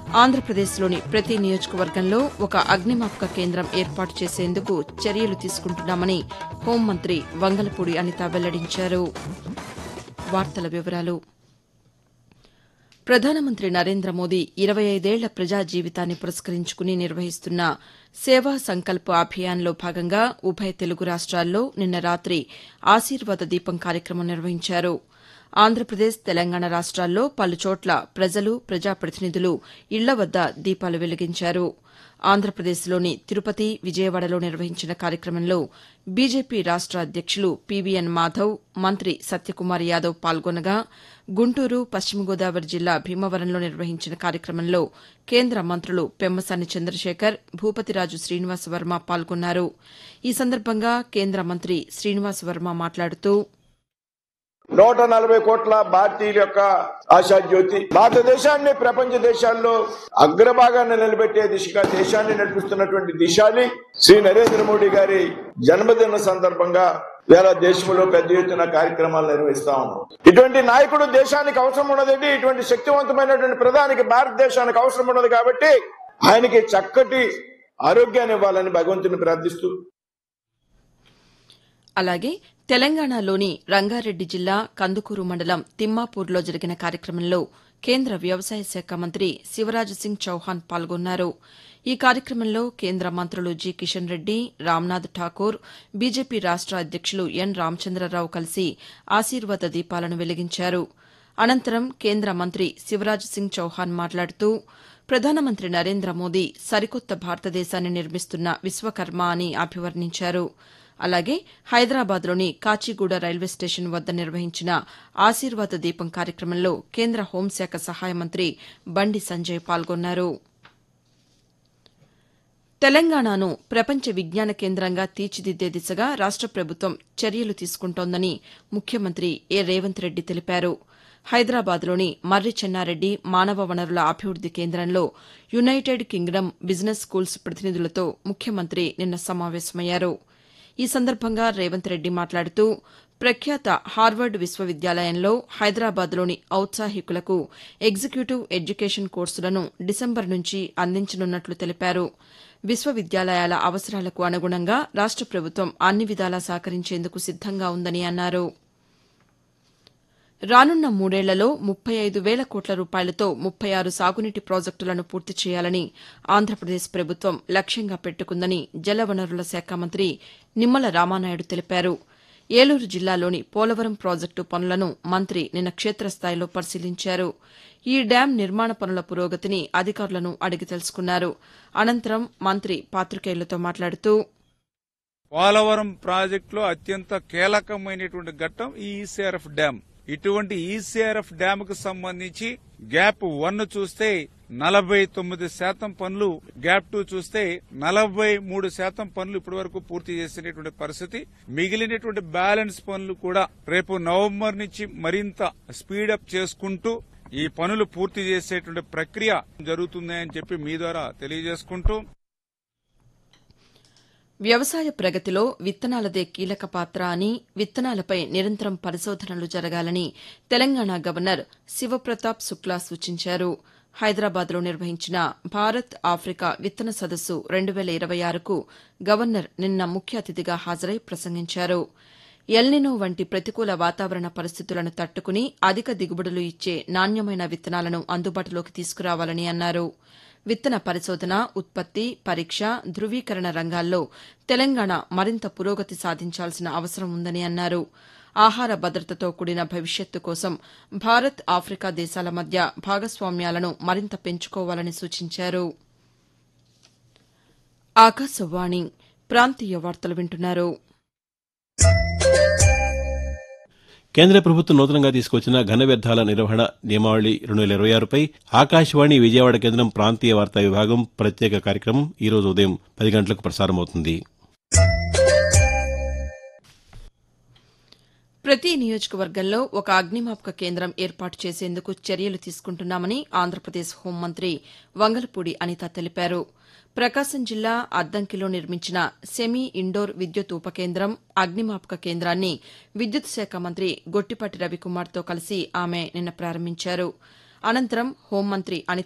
ఆంధ్రప్రదేశ్లోని ప్రతి నియోజకవర్గంలో ఒక అగ్నిమాపక కేంద్రం ఏర్పాటు చేసేందుకు చర్యలు తీసుకుంటున్నామని హోంమంత్రి వంగలపూడి అనిత వెల్లడించారు వార్తల వివరాలు ప్రధానమంత్రి నరేంద్ర మోదీ ఇరవై ఐదేళ్ల ప్రజా జీవితాన్ని పురస్కరించుకుని నిర్వహిస్తున్న సేవా సంకల్ప్ అభియాన్లో భాగంగా ఉభయ తెలుగు రాష్ట్రాల్లో నిన్న రాతి ఆశీర్వాద దీపం కార్యక్రమం నిర్వహించారు ఆంధ్రప్రదేశ్ తెలంగాణ రాష్ట్రాల్లో పలుచోట్ల ప్రజలు ప్రజాప్రతినిధులు ఇళ్ల వద్ద దీపాలు వెలిగించారు ఆంధ్రప్రదేశ్లోని తిరుపతి విజయవాడలో నిర్వహించిన కార్యక్రమంలో బీజేపీ రాష్ట అధ్యక్షులు పీవీఎన్ మాధవ్ మంత్రి సత్యకుమార్ యాదవ్ పాల్గొనగా గుంటూరు పశ్చిమ గోదావరి జిల్లా భీమవరంలో నిర్వహించిన కార్యక్రమంలో కేంద్ర మంత్రులు పెమ్మసాని చంద్రశేఖర్ భూపతిరాజు శ్రీనివాస వర్మ పాల్గొన్నారు ఈ సందర్భంగా కేంద్ర మంత్రి శ్రీనివాస వర్మ మాట్లాడుతూ నూట నలభై కోట్ల భారతీయుల యొక్క ఆశాజ్యోతి భారతదేశాన్ని ప్రపంచ దేశాల్లో అగ్రభాగాన్ని నిలబెట్టే దిశగా దేశాన్ని నడిపిస్తున్నటువంటి దిశాలి శ్రీ నరేంద్ర మోడీ గారి జన్మదిన సందర్భంగా వేళ దేశంలో పెద్ద ఎత్తున కార్యక్రమాలు నిర్వహిస్తా ఉన్నాం ఇటువంటి నాయకుడు దేశానికి అవసరం ఉన్నదండి ఇటువంటి శక్తివంతమైనటువంటి ప్రధానికి భారతదేశానికి అవసరం ఉన్నది కాబట్టి ఆయనకి చక్కటి ఆరోగ్యాన్ని ఇవ్వాలని భగవంతుని ప్రార్థిస్తూ అలాగే తెలంగాణలోని రంగారెడ్డి జిల్లా కందుకూరు మండలం తిమ్మాపూర్లో జరిగిన కార్యక్రమంలో కేంద్ర వ్యవసాయ శాఖ మంత్రి శివరాజ్ సింగ్ చౌహాన్ పాల్గొన్నారు ఈ కార్యక్రమంలో కేంద్ర మంత్రులు జి కిషన్ రెడ్డి రామ్నాథ్ ఠాకూర్ బీజేపీ రాష్ట అధ్యక్షులు ఎన్ రామచంద్రరావు కలిసి ఆశీర్వాద దీపాలను వెలిగించారు అనంతరం కేంద్ర మంత్రి శివరాజ్ సింగ్ చౌహాన్ మాట్లాడుతూ ప్రధానమంత్రి నరేంద్ర మోదీ సరికొత్త భారతదేశాన్ని నిర్మిస్తున్న విశ్వకర్మ అని అభివర్ణించారు అలాగే హైదరాబాద్లోని కాచిగూడ రైల్వే స్టేషన్ వద్ద నిర్వహించిన ఆశీర్వాద దీపం కార్యక్రమంలో కేంద్ర హోంశాఖ సహాయ మంత్రి బండి సంజయ్ పాల్గొన్నారు తెలంగాణను ప్రపంచ విజ్ఞాన కేంద్రంగా తీర్చిదిద్దే దిశగా రాష్ట ప్రభుత్వం చర్యలు తీసుకుంటోందని ముఖ్యమంత్రి ఏ రేవంత్ రెడ్డి తెలిపారు హైదరాబాద్లోని మర్రి చెన్నారెడ్డి మానవ వనరుల అభివృద్ది కేంద్రంలో యునైటెడ్ కింగ్డమ్ బిజినెస్ స్కూల్స్ ప్రతినిధులతో ముఖ్యమంత్రి నిన్న సమావేశమయ్యారు ఈ సందర్భంగా రేవంత్ రెడ్డి మాట్లాడుతూ ప్రఖ్యాత హార్వర్డ్ విశ్వవిద్యాలయంలో హైదరాబాద్లోని ఔత్సాహికులకు ఎగ్జిక్యూటివ్ ఎడ్యుకేషన్ కోర్సులను డిసెంబర్ నుంచి అందించనున్నట్లు తెలిపారు విశ్వవిద్యాలయాల అవసరాలకు అనుగుణంగా రాష్ట ప్రభుత్వం అన్ని విధాలా సహకరించేందుకు సిద్దంగా ఉందని అన్నారు రానున్న మూడేళ్లలో ముప్పై ఐదు వేల కోట్ల రూపాయలతో ముప్పై ఆరు సాగునీటి ప్రాజెక్టులను పూర్తి చేయాలని ఆంధ్రప్రదేశ్ ప్రభుత్వం లక్ష్యంగా పెట్టుకుందని జలవనరుల శాఖ మంత్రి నిమ్మల రామానాయుడు తెలిపారు ఏలూరు జిల్లాలోని పోలవరం ప్రాజెక్టు పనులను మంత్రి నిన్న క్షేత్రస్థాయిలో పరిశీలించారు ఈ డ్యాం నిర్మాణ పనుల పురోగతిని అధికారులను అడిగి తెలుసుకున్నారు అనంతరం మంత్రి పాతికేయులతో మాట్లాడుతూ పోలవరం ప్రాజెక్టులో అత్యంత కీలకమైనటువంటి ఘట్టం ఈ ఈసీఆర్ఎఫ్ డ్యాం ఇటువంటి ఈసీఆర్ఎఫ్ డ్యామ్ కు సంబంధించి గ్యాప్ వన్ చూస్తే నలభై తొమ్మిది శాతం పనులు గ్యాప్ టూ చూస్తే నలభై మూడు శాతం పనులు ఇప్పటి వరకు పూర్తి చేసినటువంటి పరిస్థితి మిగిలినటువంటి బ్యాలెన్స్ పనులు కూడా రేపు నవంబర్ నుంచి మరింత స్పీడప్ చేసుకుంటూ ఈ పనులు పూర్తి చేసేటువంటి ప్రక్రియ జరుగుతుందని చెప్పి మీ ద్వారా తెలియజేసుకుంటూ వ్యవసాయ ప్రగతిలో విత్తనాలదే కీలక పాత్ర అని విత్తనాలపై నిరంతరం పరిశోధనలు జరగాలని తెలంగాణ గవర్నర్ శివప్రతాప్ శుక్లా సూచించారు హైదరాబాద్లో నిర్వహించిన భారత్ ఆఫ్రికా విత్తన సదస్సు రెండు వేల ఇరవై ఆరుకు గవర్నర్ నిన్న ముఖ్య అతిథిగా హాజరై ప్రసంగించారు ఎల్నినో వంటి ప్రతికూల వాతావరణ పరిస్థితులను తట్టుకుని అధిక దిగుబడులు ఇచ్చే నాణ్యమైన విత్తనాలను అందుబాటులోకి తీసుకురావాలని అన్నారు విత్తన పరిశోధన ఉత్పత్తి పరీక్ష ధృవీకరణ రంగాల్లో తెలంగాణ మరింత పురోగతి సాధించాల్సిన అవసరం ఉందని అన్నారు ఆహార భద్రతతో కూడిన భవిష్యత్తు కోసం భారత్ ఆఫ్రికా దేశాల మధ్య భాగస్వామ్యాలను మరింత పెంచుకోవాలని సూచించారు ఆకాశవాణి ప్రాంతీయ వార్తలు వింటున్నారు కేంద్ర ప్రభుత్వం నూతనంగా తీసుకొచ్చిన ఘన వ్యర్థాల నిర్వహణ నియమావళి రెండు వేల ఇరవై ఆరుపై ఆకాశవాణి విజయవాడ కేంద్రం ప్రాంతీయ వార్తా విభాగం ప్రత్యేక కార్యక్రమం ఈరోజు ఉదయం పది గంటలకు ప్రసారమవుతుంది ప్రతి నియోజకవర్గంలో ఒక అగ్నిమాపక కేంద్రం ఏర్పాటు చేసేందుకు చర్యలు తీసుకుంటున్నామని ఆంధ్రప్రదేశ్ హోంమంత్రి వంగలపూడి అనిత తెలిపారు ప్రకాశం జిల్లా అద్దంకిలో నిర్మించిన సెమీ ఇండోర్ విద్యుత్ ఉపకేంద్రం అగ్నిమాపక కేంద్రాన్ని విద్యుత్ శాఖ మంత్రి గొట్టిపాటి రవికుమార్తో కలిసి ఆమె నిన్న ప్రారంభించారు అనంతరం హోంమంత్రి అనిత